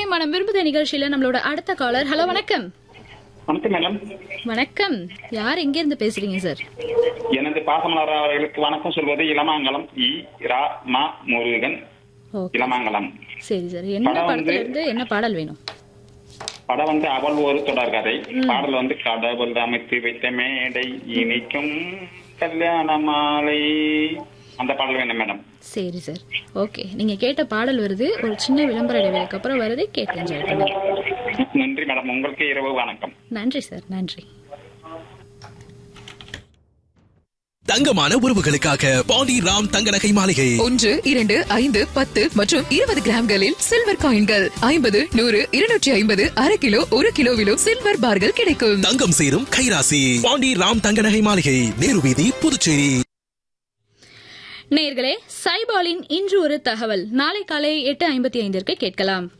மனம் விரும்புத நிகழ்ச்சியில நம்மளோட அடுத்த காலர் ஹலோ வணக்கம் வணக்கம் மேடம் வணக்கம் யார் எங்க இருந்து பேசுறீங்க சார் எனது பாசமலர் அவர்களுக்கு வணக்கம் சொல்வது இளமாங்கலம் இ ரா மா முருகன் ஓகே இளமாங்கலம் சரி சார் என்ன படம் வந்து- படத்துல இருந்து என்ன பாடல் வேணும் படம் வந்து அவள் ஒரு தொடர்கதை பாடல் வந்து கடவுள் அமைத்து வைத்த மேடை இனிக்கும் கல்யாண மாலை அந்த பாடல் வேணும் மேடம் சரி சார் ஓகே நீங்க கேட்ட பாடல் வருது ஒரு சின்ன விளம்பர இடைவெளிக்கு அப்புறம் வருது கேட்டு என்ஜாய் பண்ணுங்க நன்றி மேடம் உங்களுக்கு இரவு வணக்கம் நன்றி சார் நன்றி தங்கமான உறவுகளுக்காக பாண்டி ராம் தங்க நகை மாளிகை ஒன்று இரண்டு ஐந்து பத்து மற்றும் இருபது கிராம்களில் சில்வர் காயின்கள் ஐம்பது நூறு இருநூற்றி ஐம்பது அரை கிலோ ஒரு கிலோவிலும் சில்வர் பார்கள் கிடைக்கும் தங்கம் சேரும் கைராசி பாண்டி ராம் தங்க நகை மாளிகை நேரு வீதி புதுச்சேரி நேர்களே சைபாலின் இன்று ஒரு தகவல் நாளை காலை எட்டு ஐம்பத்தி ஐந்திற்கு கேட்கலாம்